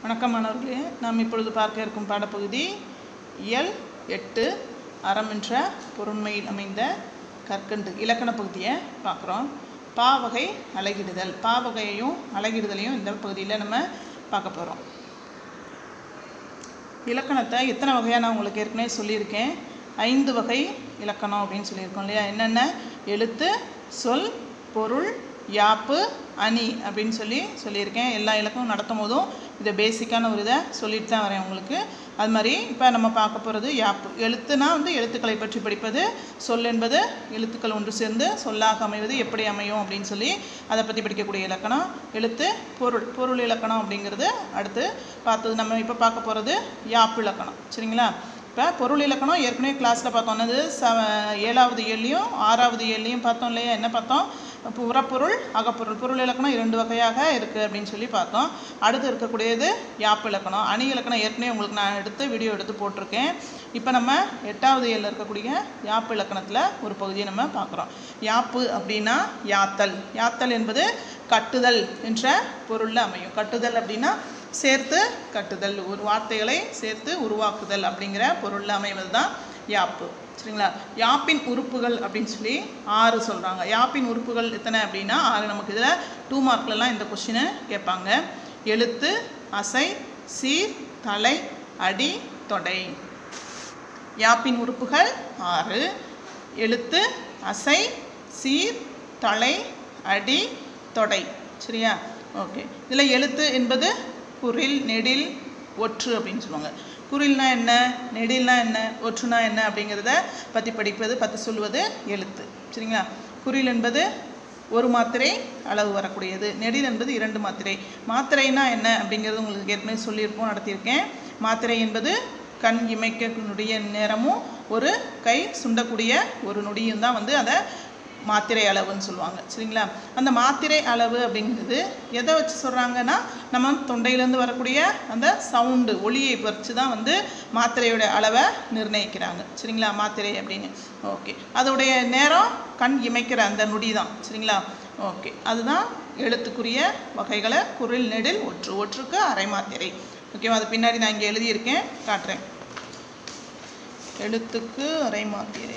வணக்கம் மாணவர்களே நாம் இப்பொழுது பார்க்க இருக்கும் பாடப்பகுதி இயல் எட்டு அறம் என்ற பொருண்மையில் அமைந்த கற்கண்டு இலக்கண பகுதியை பார்க்குறோம் பாவகை அலகிடுதல் பாவகையையும் அலகிடுதலையும் இந்த பகுதியில் நம்ம பார்க்க போகிறோம் இலக்கணத்தை எத்தனை வகையாக நான் உங்களுக்கு ஏற்கனவே சொல்லியிருக்கேன் ஐந்து வகை இலக்கணம் அப்படின்னு சொல்லியிருக்கோம் இல்லையா என்னென்ன எழுத்து சொல் பொருள் யாப்பு அணி அப்படின்னு சொல்லி சொல்லியிருக்கேன் எல்லா இலக்கமும் நடத்தும் போதும் இதை பேசிக்கான ஒரு இதை சொல்லிட்டு தான் வரேன் உங்களுக்கு அது மாதிரி இப்போ நம்ம பார்க்க போகிறது யாப்பு எழுத்துனா வந்து எழுத்துக்களை பற்றி படிப்பது சொல் என்பது எழுத்துக்கள் ஒன்று சேர்ந்து சொல்லாக அமைவது எப்படி அமையும் அப்படின்னு சொல்லி அதை பற்றி படிக்கக்கூடிய இலக்கணம் எழுத்து பொருள் பொருள் இலக்கணம் அப்படிங்கிறது அடுத்து பார்த்தது நம்ம இப்போ பார்க்க போகிறது யாப்பு இலக்கணம் சரிங்களா இப்போ பொருள் இலக்கணம் ஏற்கனவே கிளாஸில் பார்த்தோம் என்னது ச ஏழாவது ஏழ்லையும் ஆறாவது ஏழ்லையும் பார்த்தோம் இல்லையா என்ன பார்த்தோம் புறப்பொருள் அகப்பொருள் பொருள் இலக்கணம் இரண்டு வகையாக இருக்குது அப்படின்னு சொல்லி பார்த்தோம் அடுத்து இருக்கக்கூடியது யாப்பு இலக்கணம் அணி இலக்கணம் ஏற்கனவே உங்களுக்கு நான் எடுத்து வீடியோ எடுத்து போட்டிருக்கேன் இப்போ நம்ம எட்டாவது ஏழில் இருக்கக்கூடிய யாப்பு இலக்கணத்தில் ஒரு பகுதியை நம்ம பார்க்குறோம் யாப்பு அப்படின்னா யாத்தல் யாத்தல் என்பது கட்டுதல் என்ற பொருளில் அமையும் கட்டுதல் அப்படின்னா சேர்த்து கட்டுதல் ஒரு வார்த்தைகளை சேர்த்து உருவாக்குதல் அப்படிங்கிற பொருளில் அமைவது தான் யாப்பு சரிங்களா யாப்பின் உறுப்புகள் அப்படின்னு சொல்லி ஆறு சொல்கிறாங்க யாப்பின் உறுப்புகள் எத்தனை அப்படின்னா ஆறு நமக்கு இதில் டூ மார்க்லலாம் இந்த கொஷினை கேட்பாங்க எழுத்து அசை சீர் தலை அடி தொடை யாப்பின் உறுப்புகள் ஆறு எழுத்து அசை சீர் தலை அடி தொடை சரியா ஓகே இதில் எழுத்து என்பது குரில் நெடில் ஒற்று அப்படின்னு சொல்லுவாங்க குரில்னா என்ன நெடில்னா என்ன ஒற்றுனா என்ன அப்படிங்கிறத பற்றி படிப்பது பற்றி சொல்வது எழுத்து சரிங்களா குரில் என்பது ஒரு மாத்திரை அளவு வரக்கூடியது நெடில் என்பது இரண்டு மாத்திரை மாத்திரைனா என்ன அப்படிங்கிறது உங்களுக்கு ஏற்கனவே சொல்லியிருப்போம் நடத்தியிருக்கேன் மாத்திரை என்பது கண் இமைக்கக்கூடிய நேரமும் ஒரு கை சுண்டக்கூடிய ஒரு நொடியும் தான் வந்து அதை மாத்திரை அளவுன்னு சொல்லுவாங்க சரிங்களா அந்த மாத்திரை அளவு அப்படிங்கிறது எதை வச்சு சொல்கிறாங்கன்னா நம்ம தொண்டையிலேருந்து வரக்கூடிய அந்த சவுண்டு ஒளியை வச்சு தான் வந்து மாத்திரையோட அளவை நிர்ணயிக்கிறாங்க சரிங்களா மாத்திரை அப்படின்னு ஓகே அதோடைய நேரம் கண் இமைக்கிற அந்த நொடி தான் சரிங்களா ஓகே அதுதான் எழுத்துக்குரிய வகைகளை குரில் நெடில் ஒற்று ஒற்றுக்கு அரை மாத்திரை ஓகேவா அது பின்னாடி நான் இங்கே எழுதியிருக்கேன் காட்டுறேன் எழுத்துக்கு அரை மாத்திரை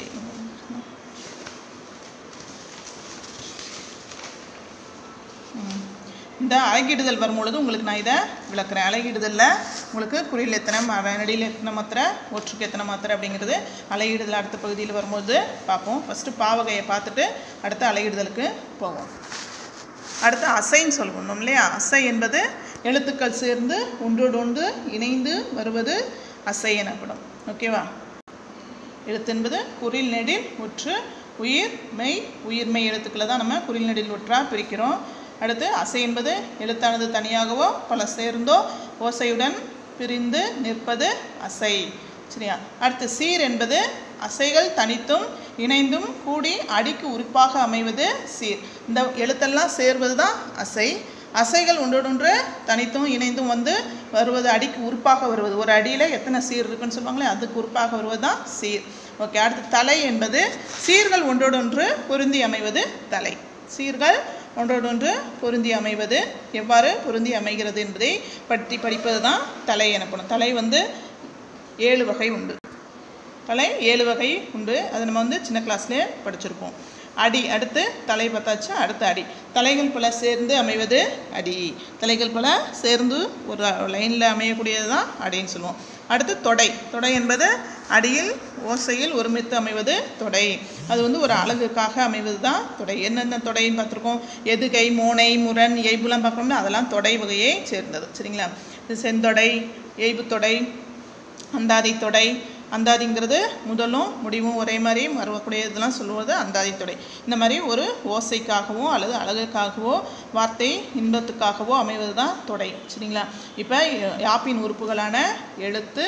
இந்த அழகிடுதல் வரும்பொழுது உங்களுக்கு நான் இதை விளக்குறேன் அழகிடுதலில் உங்களுக்கு குறியில் எத்தனை நடியில் எத்தனை மாத்திரை ஒற்றுக்கு எத்தனை மாத்திரை அப்படிங்கிறது அழகிடுதல் அடுத்த பகுதியில் வரும்போது பார்ப்போம் ஃபஸ்ட்டு பாவகையை பார்த்துட்டு அடுத்து அழகிடுதலுக்கு போவோம் அடுத்து அசைன்னு சொல்லணும் இல்லையா அசை என்பது எழுத்துக்கள் சேர்ந்து ஒன்றோடு ஒன்று இணைந்து வருவது அசை எனப்படும் ஓகேவா எழுத்து என்பது குறில் நெடில் ஒற்று உயிர் மெய் உயிர்மெய் எழுத்துக்களை தான் நம்ம குறில் நெடில் ஒற்றாக பிரிக்கிறோம் அடுத்து அசை என்பது எழுத்தானது தனியாகவோ பல சேர்ந்தோ ஓசையுடன் பிரிந்து நிற்பது அசை சரியா அடுத்து சீர் என்பது அசைகள் தனித்தும் இணைந்தும் கூடி அடிக்கு உறுப்பாக அமைவது சீர் இந்த எழுத்தெல்லாம் சேர்வது தான் அசை அசைகள் ஒன்றோடொன்று தனித்தும் இணைந்தும் வந்து வருவது அடிக்கு உறுப்பாக வருவது ஒரு அடியில் எத்தனை சீர் இருக்குன்னு சொல்லுவாங்களே அதுக்கு உறுப்பாக வருவது தான் சீர் ஓகே அடுத்து தலை என்பது சீர்கள் ஒன்றோடொன்று பொருந்தி அமைவது தலை சீர்கள் ஒன்றோடொன்று பொருந்தி அமைவது எவ்வாறு பொருந்தி அமைகிறது என்பதை பற்றி படிப்பது தான் தலை எனப்படும் தலை வந்து ஏழு வகை உண்டு தலை ஏழு வகை உண்டு அதை நம்ம வந்து சின்ன கிளாஸ்லேயே படிச்சிருப்போம் அடி அடுத்து தலை பார்த்தாச்சு அடுத்து அடி தலைகள் பல சேர்ந்து அமைவது அடி தலைகள் பல சேர்ந்து ஒரு லைனில் அமையக்கூடியது தான் அடின்னு சொல்லுவோம் அடுத்து தொடை தொடை என்பது அடியில் ஓசையில் ஒருமித்து அமைவது தொடை அது வந்து ஒரு அழகுக்காக அமைவது தான் தொடை என்னென்ன தொடைன்னு பார்த்துருக்கோம் எதுகை மோனை முரண் எய்புலாம் பார்க்கணும்னா அதெல்லாம் தொடை வகையை சேர்ந்தது சரிங்களா இது செந்தொடை எய்பு தொடை அந்தாதி தொடை அந்தாதிங்கிறது முதலும் முடிவும் ஒரே மாதிரி மறுவக்கூடிய இதெல்லாம் சொல்லுவது அந்தாதி தொடை இந்த மாதிரி ஒரு ஓசைக்காகவோ அல்லது அழகுக்காகவோ வார்த்தை இன்பத்துக்காகவோ அமைவது தான் தொடை சரிங்களா இப்போ யாப்பின் உறுப்புகளான எழுத்து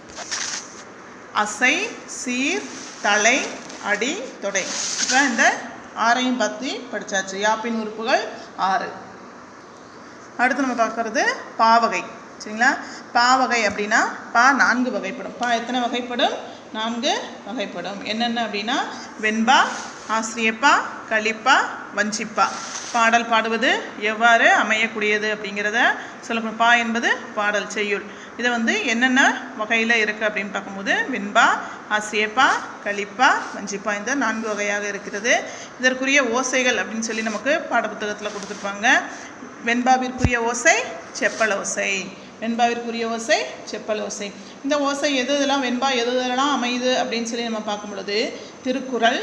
அசை சீர் தலை அடி தொடை இப்போ இந்த ஆறையும் பற்றி படித்தாச்சு யாப்பின் உறுப்புகள் ஆறு அடுத்து நம்ம பார்க்குறது பாவகை சரிங்களா பாவகை அப்படின்னா பா நான்கு வகைப்படும் பா எத்தனை வகைப்படும் நான்கு வகைப்படும் என்னென்ன அப்படின்னா வெண்பா ஆசிரியப்பா களிப்பா வஞ்சிப்பா பாடல் பாடுவது எவ்வாறு அமையக்கூடியது அப்படிங்கிறத சொல்லப்படும் பா என்பது பாடல் செய்யுள் இதை வந்து என்னென்ன வகையில் இருக்குது அப்படின்னு பார்க்கும்போது வெண்பா ஆசிரியப்பா கலிப்பா வஞ்சிப்பா இந்த நான்கு வகையாக இருக்கிறது இதற்குரிய ஓசைகள் அப்படின்னு சொல்லி நமக்கு பாடப்புத்தகத்தில் கொடுத்துருப்பாங்க வெண்பாவிற்குரிய ஓசை செப்பல் ஓசை வெண்பாவிற்குரிய ஓசை செப்பல் ஓசை இந்த ஓசை எது இதெல்லாம் வெண்பா எது இதெல்லாம் அமையுது அப்படின்னு சொல்லி நம்ம பார்க்கும் பொழுது திருக்குறள்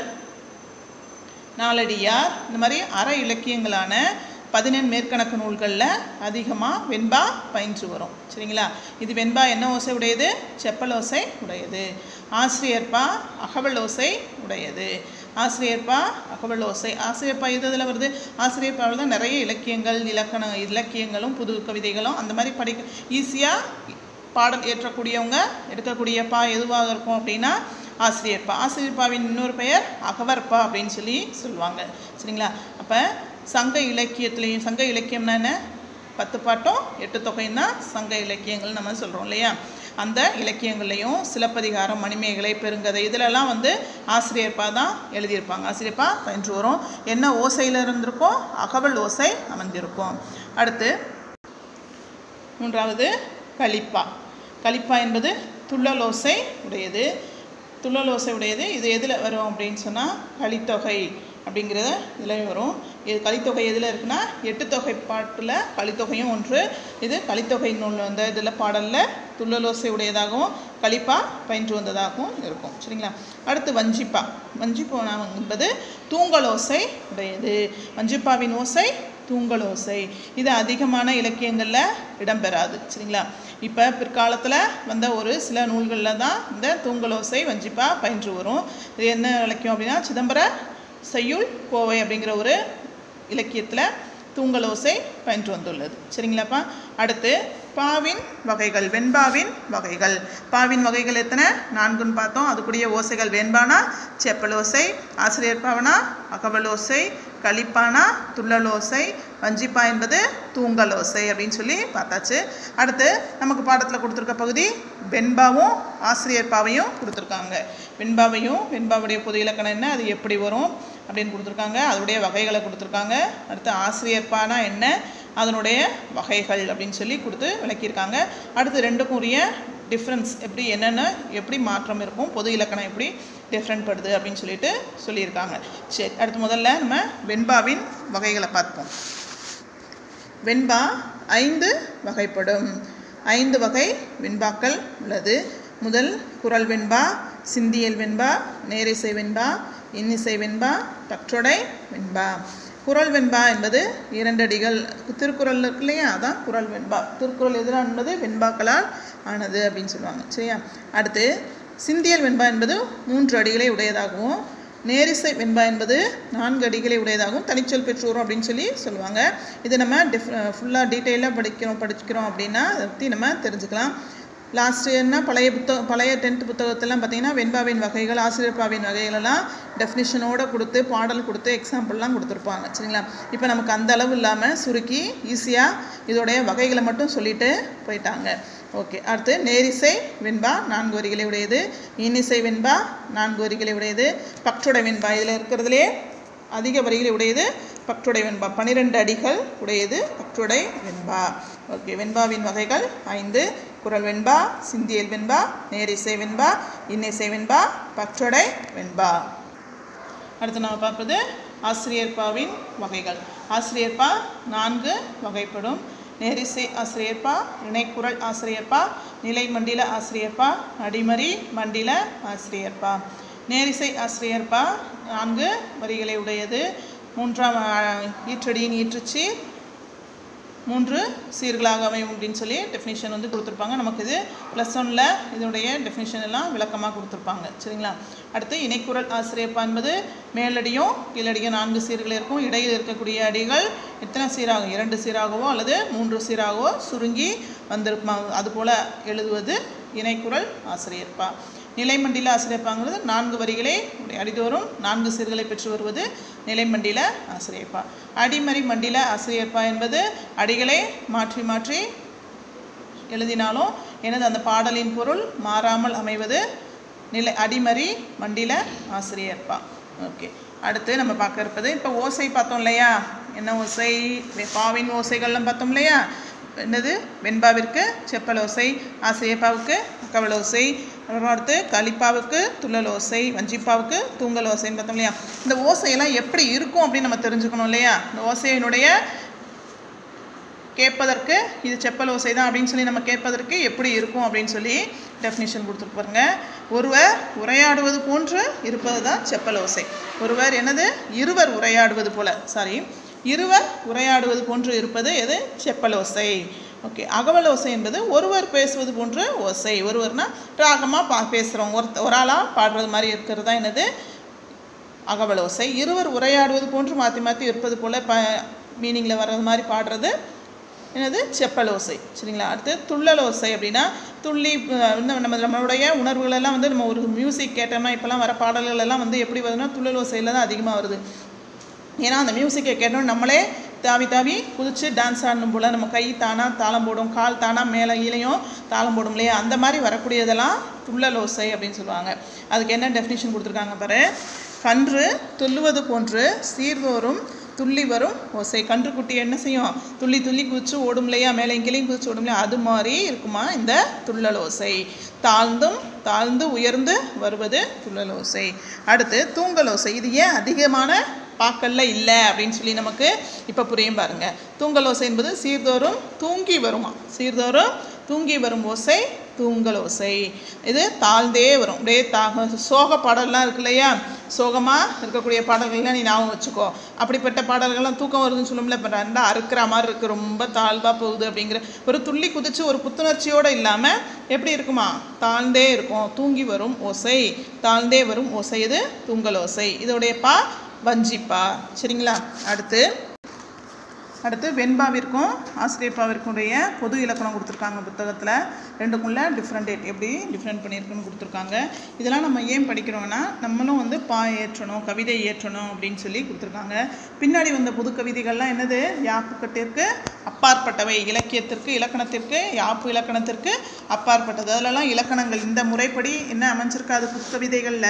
நாலடியார் இந்த மாதிரி அற இலக்கியங்களான பதினெண் மேற்கணக்கு நூல்களில் அதிகமாக வெண்பா பயின்று வரும் சரிங்களா இது வெண்பா என்ன ஓசை உடையது செப்பல் ஓசை உடையது ஆசிரியர்பா அகவல் ஓசை உடையது ஆசிரியர்பா அகவல் ஓசை ஆசிரியர்பா இது இதில் வருது ஆசிரியர்பாவில் தான் நிறைய இலக்கியங்கள் இலக்கண இலக்கியங்களும் புது கவிதைகளும் அந்த மாதிரி படிக்க ஈஸியாக பாடல் ஏற்றக்கூடியவங்க எடுக்கக்கூடிய பா எதுவாக இருக்கும் அப்படின்னா ஆசிரியர்பா ஆசிரியர்பாவின் இன்னொரு பெயர் அகவற்பா அப்படின்னு சொல்லி சொல்லுவாங்க சரிங்களா அப்போ சங்க இலக்கியத்துலேயும் சங்க இலக்கியம்னா என்ன பத்து பாட்டும் எட்டு தொகையும் தான் சங்க இலக்கியங்கள் நம்ம சொல்கிறோம் இல்லையா அந்த இலக்கியங்கள்லையும் சிலப்பதிகாரம் மணிமேகலை பெருங்கதை இதிலெல்லாம் வந்து ஆசிரியர்பா தான் எழுதியிருப்பாங்க ஆசிரியர்பா பயின்று வரும் என்ன ஓசையில் இருந்திருக்கும் அகவல் ஓசை அமைந்திருக்கும் அடுத்து மூன்றாவது கலிப்பா கலிப்பா என்பது துள்ளலோசை உடையது துள்ளலோசை உடையது இது எதில் வரும் அப்படின்னு சொன்னால் கலித்தொகை அப்படிங்கிறது இதில் வரும் இது கலித்தொகை எதில் இருக்குன்னா எட்டு தொகை பாட்டில் கலித்தொகையும் ஒன்று இது கலித்தொகை நூல் அந்த இதில் பாடலில் துள்ளலோசை உடையதாகவும் கலிப்பா பயின்று வந்ததாகவும் இருக்கும் சரிங்களா அடுத்து வஞ்சிப்பா வஞ்சிப்பா என்பது தூங்கலோசை உடையது வஞ்சிப்பாவின் ஓசை தூங்கலோசை இது அதிகமான இலக்கியங்களில் இடம்பெறாது சரிங்களா இப்போ பிற்காலத்தில் வந்த ஒரு சில நூல்களில் தான் இந்த தூங்கலோசை வஞ்சிப்பா பயின்று வரும் இது என்ன இலக்கியம் அப்படின்னா சிதம்பர செய்யுள் கோவை அப்படிங்கிற ஒரு இலக்கியத்தில் தூங்கலோசை பயின்று வந்துள்ளது சரிங்களாப்பா அடுத்து பாவின் வகைகள் வெண்பாவின் வகைகள் பாவின் வகைகள் எத்தனை நான்குன்னு பார்த்தோம் அதுக்குரிய ஓசைகள் வெண்பானா செப்பலோசை ஆசிரியர் பாவனா அகவலோசை கலிப்பானா துள்ளலோசை வஞ்சிப்பா என்பது தூங்கலோசை அப்படின்னு சொல்லி பார்த்தாச்சு அடுத்து நமக்கு பாடத்தில் கொடுத்துருக்க பகுதி வெண்பாவும் ஆசிரியர் பாவையும் கொடுத்துருக்காங்க வெண்பாவையும் வெண்பாவுடைய பொது இலக்கணம் என்ன அது எப்படி வரும் அப்படின்னு கொடுத்துருக்காங்க அதனுடைய வகைகளை கொடுத்துருக்காங்க அடுத்து ஆசிரியர் பானா என்ன அதனுடைய வகைகள் அப்படின்னு சொல்லி கொடுத்து விளக்கியிருக்காங்க அடுத்து ரெண்டுக்கும் உரிய டிஃப்ரென்ஸ் எப்படி என்னென்ன எப்படி மாற்றம் இருக்கும் பொது இலக்கணம் எப்படி டிஃப்ரெண்ட் படுது அப்படின்னு சொல்லிட்டு சொல்லியிருக்காங்க சரி அடுத்து முதல்ல நம்ம வெண்பாவின் வகைகளை பார்ப்போம் வெண்பா ஐந்து வகைப்படும் ஐந்து வகை வெண்பாக்கள் உள்ளது முதல் குரல் வெண்பா சிந்தியல் வெண்பா நேரிசை வெண்பா இன்னிசை வெண்பா பற்றொடை வெண்பா குரல் வெண்பா என்பது இரண்டடிகள் திருக்குறள் இருக்கு இல்லையா அதான் குரல் வெண்பா திருக்குறள் எதிரானது வெண்பாக்களால் ஆனது அப்படின்னு சொல்லுவாங்க சரியா அடுத்து சிந்தியல் வெண்பா என்பது மூன்று அடிகளை உடையதாகவும் நேரிசை வெண்பா என்பது நான்கு அடிகளை உடையதாகவும் தனிச்சொல் பெற்றோரும் அப்படின்னு சொல்லி சொல்லுவாங்க இது நம்ம டிஃப் ஃபுல்லாக டீட்டெயிலாக படிக்கிறோம் படிக்கிறோம் அப்படின்னா அதை பற்றி நம்ம தெரிஞ்சுக்கலாம் லாஸ்ட் என்ன பழைய புத்தகம் பழைய டென்த் புத்தகத்தெல்லாம் பார்த்தீங்கன்னா வெண்பாவின் வகைகள் ஆசிரியர்பாவின் வகைகளெல்லாம் டெஃபினிஷனோடு கொடுத்து பாடல் கொடுத்து எக்ஸாம்பிள்லாம் கொடுத்துருப்பாங்க சரிங்களா இப்போ நமக்கு அந்த அளவு இல்லாமல் சுருக்கி ஈஸியாக இதோடைய வகைகளை மட்டும் சொல்லிட்டு போயிட்டாங்க ஓகே அடுத்து நேரிசை வெண்பா நான்கு வரிகளை உடையது இன்னிசை வெண்பா நான்கு வரிகளை உடையது பற்றுடை வெண்பா இதில் இருக்கிறதுலே அதிக வரிகளை உடையது பற்றுடை வெண்பா பன்னிரெண்டு அடிகள் உடையது பற்றுடை வெண்பா ஓகே வெண்பாவின் வகைகள் ஐந்து குரல் வெண்பா சிந்தியல் வெண்பா நேரிசை வெண்பா இன்னிசை வெண்பா பற்றுடை வெண்பா அடுத்து நம்ம பார்ப்பது ஆசிரியர்பாவின் வகைகள் ஆசிரியர்பா நான்கு வகைப்படும் நேரிசை ஆசிரியர்பா இணைக்குரல் ஆசிரியர்பா நிலை மண்டில ஆசிரியர்பா அடிமறி மண்டில ஆசிரியர்பா நேரிசை ஆசிரியர்பா நான்கு வரிகளை உடையது மூன்றாம் அஹ், ஈற்றடியின் ஈற்றுச்சி மூன்று சீர்களாக அமையும் அப்படின்னு சொல்லி டெஃபினிஷன் வந்து கொடுத்துருப்பாங்க நமக்கு இது ப்ளஸ் ஒனில் இதனுடைய டெஃபினிஷன் எல்லாம் விளக்கமாக கொடுத்துருப்பாங்க சரிங்களா அடுத்து இணைக்குரல் ஆசிரியப்பா என்பது மேலடியும் கீழடியும் நான்கு சீர்கள் இருக்கும் இடையில் இருக்கக்கூடிய அடிகள் எத்தனை சீராகும் இரண்டு சீராகவோ அல்லது மூன்று சீராகவோ சுருங்கி வந்திருக்குமா அதுபோல் எழுதுவது இணைக்குரல் ஆசிரியப்பா நிலைமண்டில ஆசிரியப்பாங்கிறது நான்கு வரிகளே அடிதோறும் நான்கு சீர்களை பெற்று வருவது நிலைமண்டில ஆசிரியப்பா அடிமறி மண்டில ஆசிரியப்பா என்பது அடிகளை மாற்றி மாற்றி எழுதினாலும் எனது அந்த பாடலின் பொருள் மாறாமல் அமைவது நிலை அடிமறி மண்டில ஆசிரியர்ப்பா ஓகே அடுத்து நம்ம பார்க்க இருப்பது இப்போ ஓசை பார்த்தோம் இல்லையா என்ன ஓசை வே- பாவின் ஓசைகள்லாம் பார்த்தோம் இல்லையா என்னது வெண்பாவிற்கு செப்பல் ஓசை ஆசிரியப்பாவுக்கு கவல் ஓசை அப்புறம் அடுத்து கலிப்பாவுக்கு துள்ளல் ஓசை வஞ்சிப்பாவுக்கு தூங்கல் ஓசைன்னு பார்த்தோம் இல்லையா இந்த ஓசையெல்லாம் எப்படி இருக்கும் அப்படின்னு நம்ம தெரிஞ்சுக்கணும் இல்லையா இந்த ஓசையினுடைய கேட்பதற்கு இது செப்பல் ஓசை தான் அப்படின்னு சொல்லி நம்ம கேட்பதற்கு எப்படி இருக்கும் அப்படின்னு சொல்லி டெஃபினிஷன் கொடுத்துட்டு பாருங்க ஒருவர் உரையாடுவது போன்று இருப்பது தான் செப்பல் ஓசை ஒருவர் என்னது இருவர் உரையாடுவது போல சாரி இருவர் உரையாடுவது போன்று இருப்பது எது செப்பல் ஓசை ஓகே அகவல் ஓசை என்பது ஒருவர் பேசுவது போன்ற ஓசை ஒருவர்னா ராகமாக பா பேசுகிறோம் ஒரு ஒரு ஆளாக பாடுறது மாதிரி இருக்கிறது தான் என்னது அகவல் ஓசை இருவர் உரையாடுவது போன்று மாற்றி மாற்றி இருப்பது போல் ப மீனிங்கில் வர்றது மாதிரி பாடுறது என்னது செப்பல் ஓசை சரிங்களா அடுத்து துள்ளல் ஓசை அப்படின்னா துள்ளி அஹ், வந்து நம்ம நம்மளுடைய உணர்வுகளெல்லாம் வந்து நம்ம ஒரு மியூசிக் கேட்டோம்னா இப்போல்லாம் வர பாடல்கள் எல்லாம் வந்து எப்படி வருதுன்னா துள்ளல் ஓசையில் தான் அதிகமாக வருது ஏன்னா அந்த மியூசிக்கை கேட்டோம் நம்மளே தாவி தாவி குதிச்சு டான்ஸ் ஆடணும் போல் நம்ம கை தானாக தாளம் போடும் கால் தானாக மேலே ஈலையும் தாளம் போடும் இல்லையா அந்த மாதிரி வரக்கூடியதெல்லாம் துள்ளல் ஓசை அப்படின்னு சொல்லுவாங்க அதுக்கு என்ன டெஃபினிஷன் கொடுத்துருக்காங்க பாரு கன்று துள்ளுவது போன்று சீர்தோறும் துள்ளி வரும் ஓசை கன்றுக்குட்டி என்ன செய்யும் துள்ளி துள்ளி குதிச்சு ஓடும் இல்லையா மேலே எங்கேயும் குதிச்சு ஓடும் இல்லையா அது மாதிரி இருக்குமா இந்த துள்ளல் ஓசை தாழ்ந்தும் தாழ்ந்து உயர்ந்து வருவது துள்ளல் ஓசை அடுத்து தூங்கல் ஓசை இது ஏன் அதிகமான பாக்கல்ல இல்லை அப்படின்னு சொல்லி நமக்கு இப்போ புரியும் பாருங்க தூங்கல் ஓசை என்பது சீர்தோறும் தூங்கி வருமா சீர்தோறும் தூங்கி வரும் ஓசை தூங்கல் ஓசை இது தாழ்ந்தே வரும் அப்படியே தா சோக பாடல்லாம் இருக்கு இல்லையா சோகமாக இருக்கக்கூடிய பாடல்கள்லாம் நீ ஞாபகம் வச்சுக்கோ அப்படிப்பட்ட பாடல்கள்லாம் தூக்கம் வருதுன்னு சொல்லும்ல இப்போ ரெண்டா அறுக்கிற மாதிரி இருக்குது ரொம்ப தாழ்வாக போகுது அப்படிங்கிற ஒரு துள்ளி குதிச்சு ஒரு புத்துணர்ச்சியோடு இல்லாமல் எப்படி இருக்குமா தாழ்ந்தே இருக்கும் தூங்கி வரும் ஓசை தாழ்ந்தே வரும் ஓசை இது தூங்கல் ஓசை இதோடைய பா வஞ்சிப்பா சரிங்களா அடுத்து அடுத்து வெண்பாவிற்கும் ஆசிரியப்பாவிற்குடைய பொது இலக்கணம் கொடுத்துருக்காங்க புத்தகத்தில் ரெண்டுக்குள்ள டிஃப்ரெண்ட் எப்படி டிஃப்ரெண்ட் பண்ணியிருக்குன்னு கொடுத்துருக்காங்க இதெல்லாம் நம்ம ஏன் படிக்கிறோம்னா நம்மளும் வந்து பா ஏற்றணும் கவிதை ஏற்றணும் அப்படின்னு சொல்லி கொடுத்துருக்காங்க பின்னாடி வந்த புது கவிதைகள்லாம் என்னது யாப்புக்கட்டிற்கு அப்பாற்பட்டவை இலக்கியத்திற்கு இலக்கணத்திற்கு யாப்பு இலக்கணத்திற்கு அப்பாற்பட்டது அதிலலாம் இலக்கணங்கள் இந்த முறைப்படி என்ன அமைஞ்சிருக்காது புது கவிதைகளில்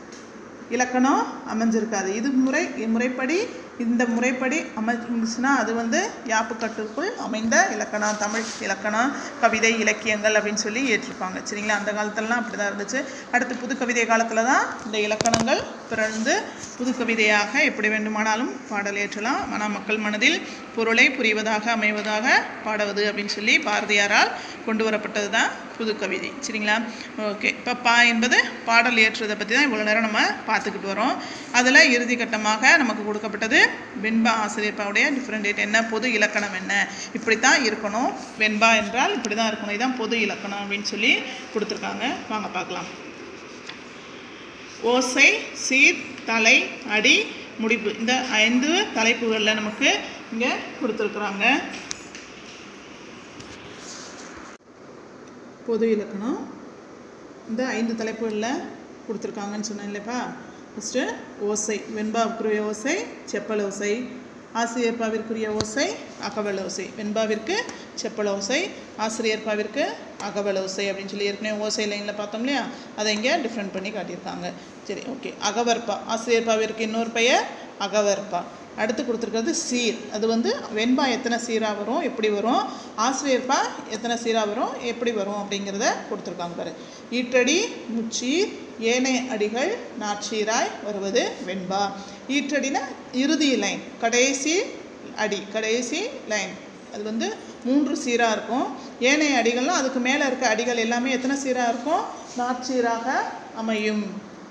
இலக்கணம் அமைஞ்சிருக்காது இது முறை முறைப்படி இந்த முறைப்படி அமைஞ்சுன்னா அது வந்து யாப்புக்கட்டுக்குள் அமைந்த இலக்கணம் தமிழ் இலக்கணம் கவிதை இலக்கியங்கள் அப்படின்னு சொல்லி ஏற்றிருப்பாங்க சரிங்களா அந்த காலத்துலலாம் அப்படி தான் இருந்துச்சு அடுத்து புது கவிதை காலத்தில் தான் இந்த இலக்கணங்கள் பிறந்து புது கவிதையாக எப்படி வேண்டுமானாலும் பாடல் ஏற்றலாம் ஆனால் மக்கள் மனதில் பொருளை புரிவதாக அமைவதாக பாடுவது அப்படின்னு சொல்லி பாரதியாரால் கொண்டு வரப்பட்டது தான் புது கவிதை சரிங்களா ஓகே இப்போ பா என்பது பாடல் ஏற்றுவதை பற்றி தான் இவ்வளோ நேரம் நம்ம பார்த்துக்கிட்டு வரோம் அதில் இறுதி கட்டமாக நமக்கு கொடுக்கப்பட்டது வெண்பா ஆசிரியப்பாவுடைய டிஃப்ரெண்டேட் என்ன பொது இலக்கணம் என்ன இப்படி தான் இருக்கணும் வெண்பா என்றால் இப்படி தான் இருக்கணும் இதுதான் பொது இலக்கணம் அப்படின்னு சொல்லி கொடுத்துருக்காங்க வாங்க பார்க்கலாம் ஓசை சீர் தலை அடி முடிப்பு இந்த ஐந்து தலைப்புகளில் நமக்கு இங்கே கொடுத்துருக்குறாங்க பொது இலக்கணம் இந்த ஐந்து தலைப்புகளில் கொடுத்துருக்காங்கன்னு சொன்னேன் இல்லைப்பா ஃபஸ்ட்டு ஓசை வெண்பாவுக்குரிய ஓசை செப்பல் ஓசை ஆசிரியர்பாவிற்குரிய ஓசை அகவல் ஓசை வெண்பாவிற்கு செப்பல் ஓசை ஆசிரியர்பாவிற்கு அகவல் ஓசை அப்படின்னு சொல்லி ஏற்கனவே ஓசை லைனில் பார்த்தோம் இல்லையா அதை இங்கே டிஃப்ரெண்ட் பண்ணி காட்டியிருக்காங்க சரி ஓகே அகவற்பா ஆசிரியர்பாவிற்கு இன்னொரு பெயர் அகவற்பா அடுத்து கொடுத்துருக்கிறது சீர் அது வந்து வெண்பா எத்தனை சீராக வரும் எப்படி வரும் ஆசிரியர்பா எத்தனை சீராக வரும் எப்படி வரும் அப்படிங்கிறத கொடுத்துருக்காங்க பாரு ஈற்றடி முச்சீர் ஏனைய அடிகள் நாட்சீராய் வருவது வெண்பா ஈற்றடினா இறுதி லைன் கடைசி அடி கடைசி லைன் அது வந்து மூன்று சீராக இருக்கும் ஏனைய அடிகள்லாம் அதுக்கு மேலே இருக்க அடிகள் எல்லாமே எத்தனை சீராக இருக்கும் நாட்சீராக அமையும்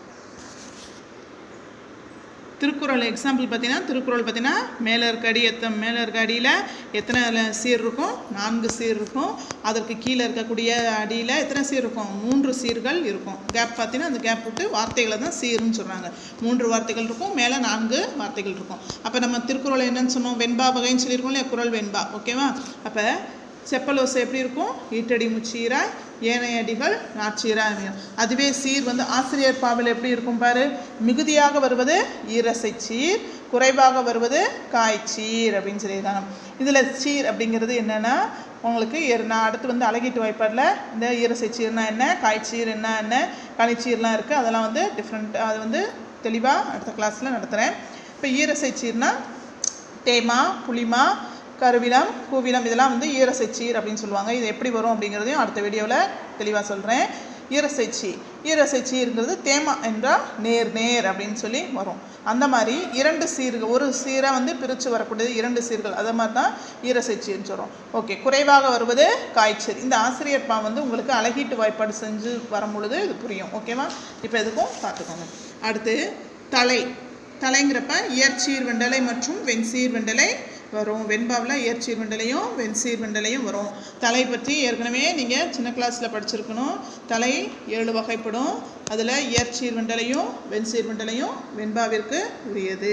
திருக்குறள் எக்ஸாம்பிள் பார்த்தீங்கன்னா திருக்குறள் பார்த்தீங்கன்னா மேலே இருக்க அடி எத்தனை மேலே இருக்க அடியில் எத்தனை ல- சீர் இருக்கும் நான்கு சீர் இருக்கும் அதற்கு கீழே இருக்கக்கூடிய அடியில் எத்தனை சீர் இருக்கும் மூன்று சீர்கள் இருக்கும் கேப் பார்த்தீங்கன்னா அந்த கேப் விட்டு வார்த்தைகளை தான் சீர்னு சொல்கிறாங்க மூன்று வார்த்தைகள் இருக்கும் மேலே நான்கு வார்த்தைகள் இருக்கும் அப்போ நம்ம திருக்குறள் என்னன்னு சொன்னோம் வெண்பா வகைன்னு சொல்லியிருக்கோம் இல்லையா குறள் வெண்பா ஓகேவா அப்போ செப்பலோசை எப்படி இருக்கும் ஈட்டடி முச்சீராய் ஏனைய அடிகள் நாச்சீராய் அமையும் அதுவே சீர் வந்து ஆசிரியர் பாவில் எப்படி இருக்கும் பாரு மிகுதியாக வருவது ஈரசை சீர் குறைவாக வருவது காய்ச்சீர் அப்படின்னு சொல்லியிருக்காங்க இதில் சீர் அப்படிங்கிறது என்னென்னா உங்களுக்கு ஏறு- நான் அடுத்து வந்து அழகீட்டு வாய்ப்பாடில் இந்த ஈரசை சீர்னா என்ன காய்ச்சீர் என்ன என்ன கனிச்சீர்லாம் இருக்குது அதெல்லாம் வந்து டிஃப்ரெண்ட் அது வந்து தெளிவாக அடுத்த கிளாஸில் நடத்துகிறேன் இப்போ ஈரசை சீர்னா தேமா புளிமா கருவிலம் கூவிலம் இதெல்லாம் வந்து ஈரசைச்சீர் அப்படின்னு சொல்லுவாங்க இது எப்படி வரும் அப்படிங்கிறதையும் அடுத்த வீடியோவில் தெளிவாக சொல்கிறேன் ஈரசைச்சி ஈரசைச்சீருங்கிறது தேமா என்றால் நேர் நேர் அப்படின்னு சொல்லி வரும் அந்த மாதிரி இரண்டு சீர்கள் ஒரு சீரை வந்து பிரித்து வரக்கூடியது இரண்டு சீர்கள் அதே மாதிரி தான் ஈரசைச்சீர்னு சொல்கிறோம் ஓகே குறைவாக வருவது காய்ச்சல் இந்த ஆசிரியர் பா வந்து உங்களுக்கு அழகீட்டு வாய்ப்பாடு செஞ்சு வரும் பொழுது இது புரியும் ஓகேவா இப்போ எதுக்கும் பார்த்துக்கோங்க அடுத்து தலை தலைங்கிறப்ப இயற்சீர் வெண்டலை மற்றும் வெண்சீர் வெண்டலை வரும் வெண்பாவில் இயற்சீர் வெண்டலையும் வெண்சீர் வெண்டலையும் வரும் தலை பற்றி ஏற்கனவே நீங்கள் சின்ன கிளாஸில் படிச்சிருக்கணும் தலை ஏழு வகைப்படும் அதில் இயற்சீர் வெண்டலையும் வெண்சீர் வெண்டலையும் வெண்பாவிற்கு உரியது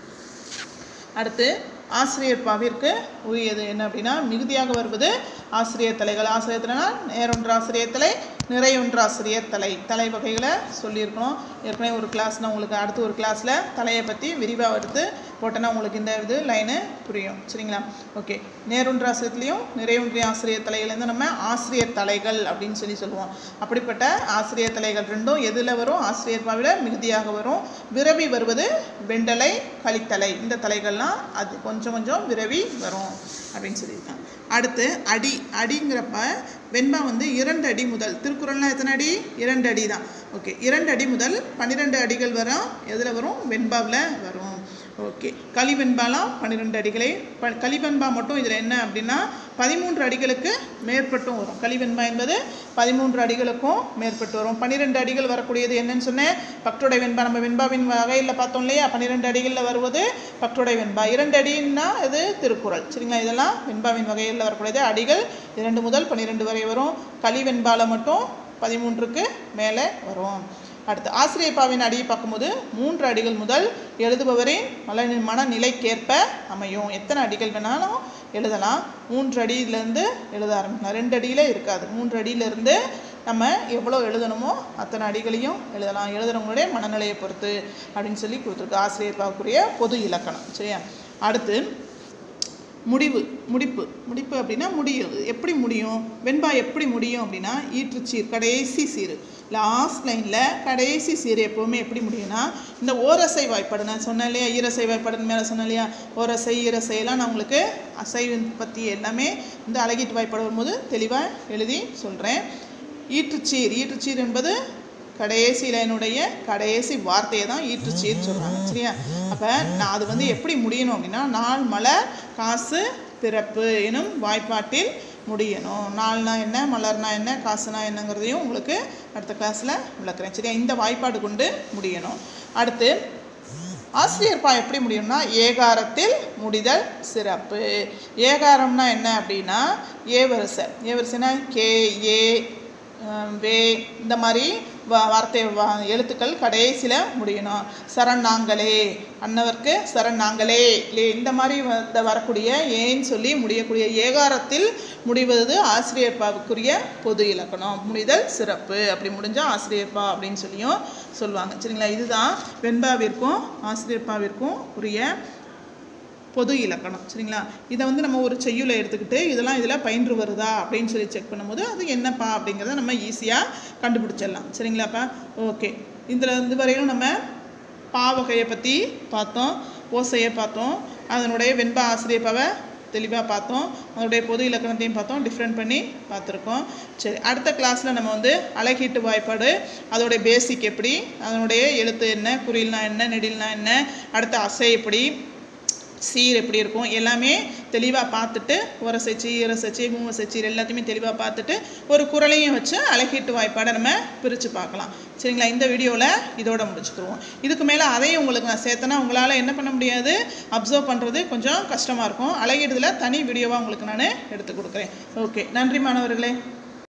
அடுத்து ஆசிரியர் பாவிற்கு உரியது என்ன அப்படின்னா மிகுதியாக வருவது ஆசிரியர் தலைகள் ஆசிரியர் தலைனா நேரொன்று ஆசிரியர் தலை நிறையொன்று ஆசிரியர் தலை தலை வகைகளை சொல்லியிருக்கணும் ஏற்கனவே ஒரு கிளாஸ் நான் உங்களுக்கு அடுத்து ஒரு கிளாஸில் தலையை பற்றி விரிவாக எடுத்து போட்டேன்னா உங்களுக்கு இந்த இது லைனு புரியும் சரிங்களா ஓகே நேரொன்று ஆசிரியத்துலேயும் நிறையொன்றிய ஆசிரியர் தலைகள்லேருந்து நம்ம ஆசிரியர் தலைகள் அப்படின்னு சொல்லி சொல்லுவோம் அப்படிப்பட்ட ஆசிரியர் தலைகள் ரெண்டும் எதில் வரும் ஆசிரியர் பாவில் மிகுதியாக வரும் விரவி வருவது வெண்டலை கலித்தலை இந்த தலைகள்லாம் அது கொஞ்சம் கொஞ்சம் விரவி வரும் அப்படின்னு சொல்லியிருக்காங்க அடுத்து அடி அடிங்கிறப்ப வெண்பா வந்து இரண்டு அடி முதல் திருக்குறள்லாம் எத்தனை அடி இரண்டு அடி தான் ஓகே இரண்டு அடி முதல் பன்னிரெண்டு அடிகள் வரும் எதில் வரும் வெண்பாவில் வரும் ஓகே களிவெண்பாலாம் பன்னிரெண்டு அடிகளை ப களிவெண்பா மட்டும் இதில் என்ன அப்படின்னா பதிமூன்று அடிகளுக்கு மேற்பட்டும் வரும் களிவெண்பா என்பது பதிமூன்று அடிகளுக்கும் மேற்பட்டு வரும் பன்னிரெண்டு அடிகள் வரக்கூடியது என்னன்னு சொன்னேன் பக்டோடை வெண்பா நம்ம வெண்பாவின் வகையில் பார்த்தோம் இல்லையா பன்னிரெண்டு அடிகளில் வருவது பக்டோடை வெண்பா இரண்டு அடின்னா இது திருக்குறள் சரிங்களா இதெல்லாம் வெண்பாவின் வகையில் வரக்கூடியது அடிகள் இரண்டு முதல் பன்னிரெண்டு வரை வரும் களிவெண்பால மட்டும் பதிமூன்றுக்கு மேலே வரும் அடுத்து ஆசிரியப்பாவின் அடியை பார்க்கும்போது மூன்று அடிகள் முதல் எழுதுபவரின் மல மனநிலைக்கேற்ப அமையும் எத்தனை அடிகள் வேணாலும் எழுதலாம் மூன்று அடியிலேருந்து எழுத ஆரம்பிக்கலாம் ரெண்டு அடியில் இருக்காது மூன்று அடியிலேருந்து நம்ம எவ்வளோ எழுதணுமோ அத்தனை அடிகளையும் எழுதலாம் எழுதுறவங்களுடைய மனநிலையை பொறுத்து அப்படின்னு சொல்லி கொடுத்துருக்கு ஆசிரியர் பார்க்கக்கூடிய பொது இலக்கணம் சரியா அடுத்து முடிவு முடிப்பு முடிப்பு அப்படின்னா முடியும் எப்படி முடியும் வெண்பா எப்படி முடியும் அப்படின்னா ஈற்றுச்சீர் கடைசி சீர் லாஸ்ட் லைனில் கடைசி சீர் எப்போவுமே எப்படி முடியும்னா இந்த ஓரசை வாய்ப்பாடு நான் சொன்னேன் இல்லையா ஈரசை வாய்ப்பாடுன்னு மேலே சொன்னேன் இல்லையா ஓரசை ஈரசையெல்லாம் நான் உங்களுக்கு அசை பற்றி எல்லாமே இந்த அழகீட்டு வாய்ப்பாடு வரும்போது தெளிவாக எழுதி சொல்கிறேன் ஈற்றுச்சீர் ஈற்றுச்சீர் என்பது கடைசி லைனுடைய கடைசி வார்த்தையை தான் ஈற்றுச்சீர் சொல்கிறாங்க சரியா அப்போ நான் அது வந்து எப்படி முடியணும் அப்படின்னா நாள் மலர் காசு பிறப்பு எனும் வாய்ப்பாட்டில் முடியணும் நாள்னா என்ன மலர்னா என்ன காசுனா என்னங்கிறதையும் உங்களுக்கு அடுத்த கிளாஸில் விளக்குறேன் சரியா இந்த வாய்ப்பாடு கொண்டு முடியணும் அடுத்து ஆசிரியர் பா எப்படி முடியும்னா ஏகாரத்தில் முடிதல் சிறப்பு ஏகாரம்னா என்ன அப்படின்னா ஏ வரிசை ஏ வரிசைனா கே ஏ அஹ், வே இந்த மாதிரி வா வார்த்தை வா எழுத்துக்கள் கடைசியில் முடியணும் சரண் நாங்களே அன்னவர்க்கு சரண் நாங்களே லே இந்த மாதிரி வ- வரக்கூடிய ஏன்னு சொல்லி முடியக்கூடிய ஏகாரத்தில் முடிவது ஆசிரியர்பாவுக்குரிய பொது இலக்கணம் முடிதல் சிறப்பு அப்படி முடிஞ்சால் ஆசிரியர்பா அப்படின்னு சொல்லியும் சொல்லுவாங்க சரிங்களா இதுதான் வெண்பாவிற்கும் ஆசிரியர்பாவிற்கும் உரிய பொது இலக்கணம் சரிங்களா இதை வந்து நம்ம ஒரு செய்யுளை எடுத்துக்கிட்டு இதெல்லாம் இதில் பயின்று வருதா அப்படின்னு சொல்லி செக் பண்ணும்போது அது என்னப்பா அப்படிங்கிறத நம்ம ஈஸியாக கண்டுபிடிச்சிடலாம் சரிங்களாப்பா ஓகே இதில் இருந்து வரையிலும் நம்ம பா வகையை பற்றி பார்த்தோம் ஓசையை பார்த்தோம் அதனுடைய வெண்பா ஆசிரியப்பாவை தெளிவாக பார்த்தோம் அதனுடைய பொது இலக்கணத்தையும் பார்த்தோம் டிஃப்ரெண்ட் பண்ணி பார்த்துருக்கோம் சரி அடுத்த கிளாஸில் நம்ம வந்து அழகீட்டு வாய்ப்பாடு அதோடைய பேசிக் எப்படி அதனுடைய எழுத்து என்ன குறில்னா என்ன நெடில்னா என்ன அடுத்த அசை எப்படி சீர் எப்படி இருக்கும் எல்லாமே தெளிவாக பார்த்துட்டு உரசச்சி இரசச்சி மூவசச்சி எல்லாத்தையுமே தெளிவாக பார்த்துட்டு ஒரு குரலையும் வச்சு அழகீட்டு வாய்ப்பாடை நம்ம பிரித்து பார்க்கலாம் சரிங்களா இந்த வீடியோவில் இதோட முடிச்சுக்கிருவோம் இதுக்கு மேலே அதையும் உங்களுக்கு நான் சேர்த்தனா உங்களால் என்ன பண்ண முடியாது அப்சர்வ் பண்ணுறது கொஞ்சம் கஷ்டமாக இருக்கும் அழகீடுதில் தனி வீடியோவாக உங்களுக்கு நான் எடுத்து கொடுக்குறேன் ஓகே நன்றி மாணவர்களே